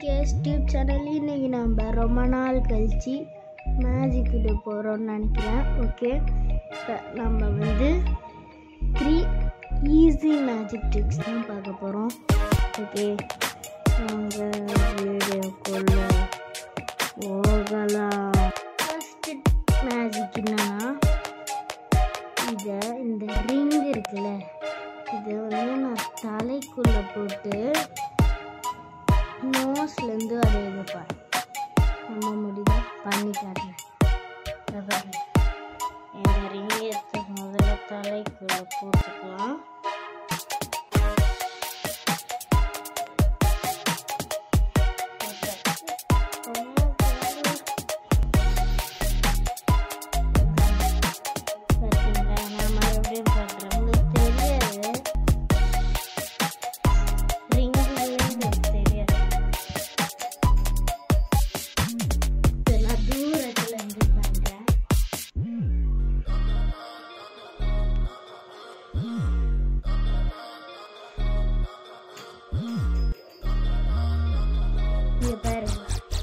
Case tube channel இன்னைக்கு நம்ம ரொம்ப நாள் கழிச்சு மேஜிக் இது போகிறோம்னு நினைக்கிறேன் ஓகே இப்போ நம்ம வந்து த்ரீ ஈஸி மேஜிக் ட்ரிக்ஸ் தான் பார்க்க போகிறோம் ஓகே நாங்கள் வீடியோக்குள்ள போகலாம் ஃபஸ்ட்டு மேஜிக் என்னன்னா இதை இந்த ரிங் இருக்குல்ல இதை வந்து நான் தலைக்குள்ளே போட்டு நோஸ்லேருந்து அதை எடுப்பேன் நம்ப முடியுதா பண்ணி காட்டுறேன் இதை பாருங்க. இந்த ரிங் எடுத்து முதல்ல தலைக்குள்ளே போட்டுக்கலாம் பார்த்தீங்களா நான் மறுபடியும் பார்க்குறேன் உங்களுக்கு தெரியாது ரிங்குலேருந்து தெரியாது சரி, நான் தூரத்துல இருந்து பண்றேன் இங்க பாருங்க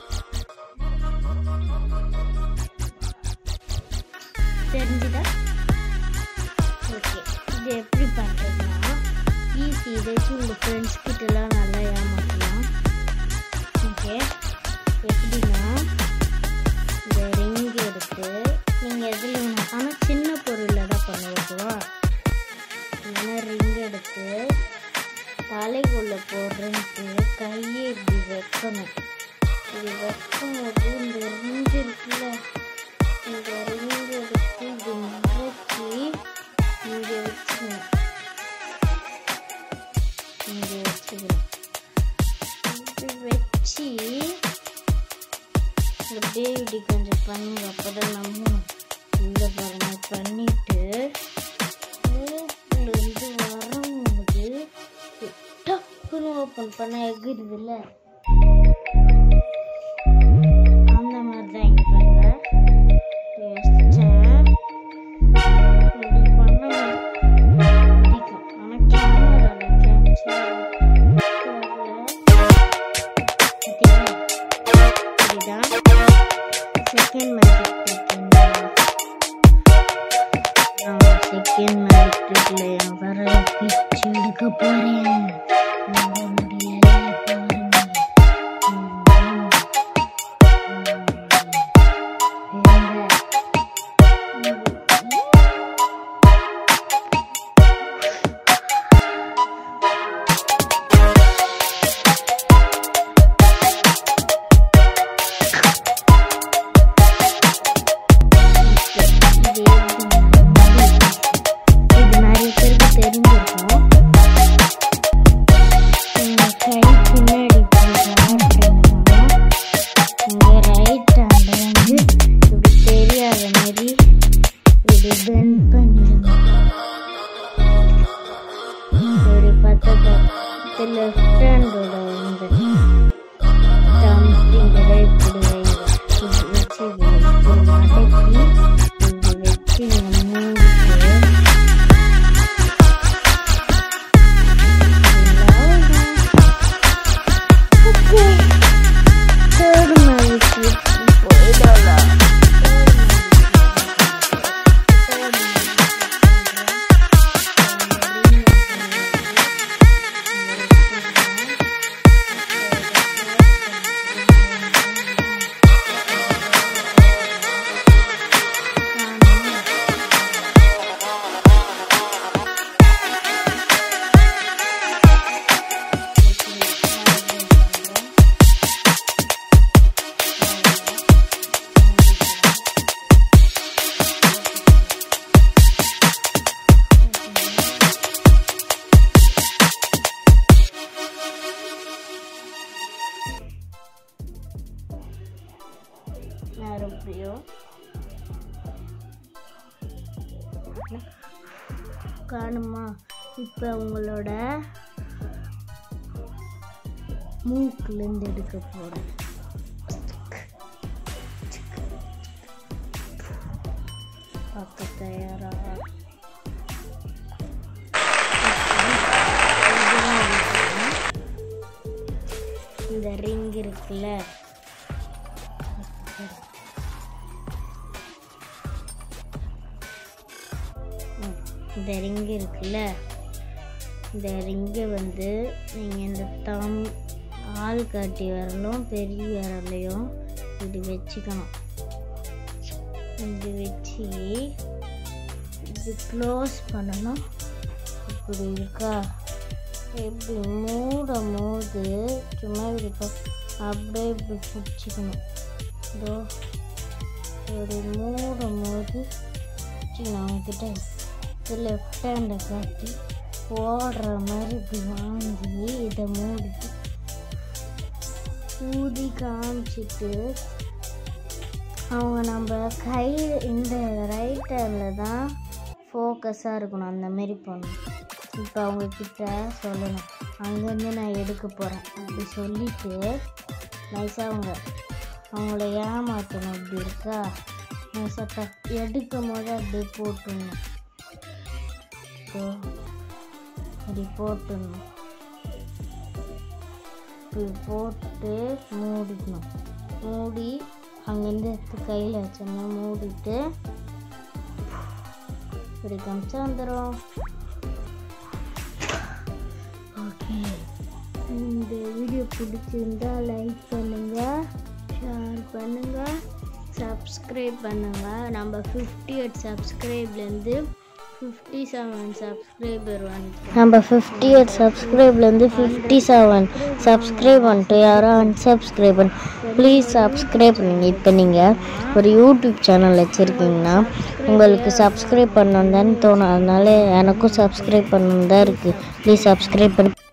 தெரிஞ்சுதா ஓகே இது எப்படி பண்ணுறதுன்னா ஈஸி இதை வச்சு உங்கள் ஃப்ரெண்ட்ஸ் கிட்டலாம் நல்லா ஏமாற்றலாம் ஓகே எப்படின்னா இந்த ரிங் எடுத்து நீங்கள் எதில் வேணும் ஆனால் சின்ன பொருளில் தான் பண்ண ஓகேவா இல்லைன்னா ரிங் எடுத்து தலைக்குள்ளே போடுறேன்ட்டு கையை இப்படி வைக்கணும் இப்படி வைக்கும்போது இந்த ரிங் இருக்குல்ல இந்த ரிங் எடுத்து இது நிறுத்தி இங்கே வச்சுக்கணும் இங்கே வச்சுக்கணும் இப்படி வச்சு அப்படியே இப்படி கொஞ்சம் பண்ணுங்க அப்போதான் நம்ம இந்த பாருங்க பண்ணிட்டு மூக்குலேருந்து வரும்போது டக்குன்னு ஓப்பன் பண்ண எகிருதுல்ல அந்த மாதிரி தான் இங்கே பாருங்க யோசிச்சேன் இப்படி பண்ண பிடிக்கும் ஆனால் கேமராவில் கேப்சர் இதுதான் செகண்ட் மேஜிக் செகண்ட் மேஜிக் ட்ரிக்ல என் வர பிச்சு எடுக்க போறேன் நம்ப முடியல பாருங்க ம், ம். இருங்க. இது இது நிறைய பேருக்கு தெரிஞ்சிருக்கும் உங்க கை பின்னாடி காட்டுறீங்கன்னா உங்க ரைட் ஹேண்ட் வந்து இப்படி தெரியாத மாதிரி இப்படி பெண்ட் பண்ணிடுங்க இப்படி பார்த்தா இது லெஃப்ட் ஹேண்டோட வந்து தம் ஃபிங்கரை இப்படி வைங்க இப்படி வச்சு இப்படி மடக்கி இப்படி வச்சு இங்க மூடிட்டு Okay. Third magic போயிடலாம் மறுபடியும் காணுமா இப்போ உங்களோட மூக்குலேருந்து எடுக்க போகிறேன் பார்க்க தயாரா இந்த ரிங் இருக்கு இருக்குல்ல ம், இந்த ரிங்கு இருக்குல்ல இந்த ரிங்கை வந்து நீங்கள் இந்த தம் ஆள் காட்டி விரலும் பெரிய விரலையும் இப்படி வச்சுக்கணும் இப்படி வச்சு இது க்ளோஸ் பண்ணணும் இப்படி இருக்கா இப்படி மூடும் போது சும்மா இப்படி ப- அப்படியே இப்படி பிடிச்சிக்கணும் இதோ இப்படி மூடும் போது நான் உங்ககிட்ட இது லெஃப்ட் ஹேண்டை காட்டி ஓடுற மாதிரி இப்படி வாங்கி இதை மூடி ஊதி காமிச்சிட்டு அவங்க நம்ம கை இந்த ரைட் ஹேண்டில் தான் ஃபோக்கஸாக இருக்கணும் அந்த மாரி பண்ணணும் இப்போ அவங்க கிட்ட சொல்லணும் அங்கேருந்து நான் எடுக்க போகிறேன் அப்படி சொல்லிட்டு நைஸாக அவங்க அவங்கள ஏமாற்றணும் இப்படி இருக்கா நைஸாக எடுக்கும் போது அப்படியே போட்டுடணும் இப்போ இப்படி போட்டுடணும் இப்படி போட்டு மூடிக்கணும் மூடி அங்கேருந்து எடுத்து கையில் வச்சோம்னா மூடிட்டு இப்படி காமிச்சா வந்துடும் ஓகே இந்த வீடியோ பிடிச்சிருந்தா லைக் பண்ணுங்க ஷேர் பண்ணுங்க சப்ஸ்கிரைப் பண்ணுங்க நம்ம ஃபிஃப்டி எயிட் சப்ஸ்கிரைப்லேருந்து ஃபிஃப்டி செவன் சப்ஸ்கிரைபர் வந்து நம்ம ஃபிஃப்டி எயிட் சப்ஸ்கிரைப்லேருந்து ஃபிஃப்டி செவன் சப்ஸ்கிரைப் பண்ணிட்டு யாரும் unsubscribe பண்ண ப்ளீஸ் சப்ஸ்கிரைப் பண்ணுங்க இப்போ நீங்கள் ஒரு யூடியூப் சேனல் வச்சுருக்கீங்கன்னா உங்களுக்கு சப்ஸ்கிரைப் பண்ணணும் தானே தோணும் அதனால எனக்கும் சப்ஸ்கிரைப் பண்ணணும் தான் இருக்குது ப்ளீஸ் சப்ஸ்கிரைப் பண்ணி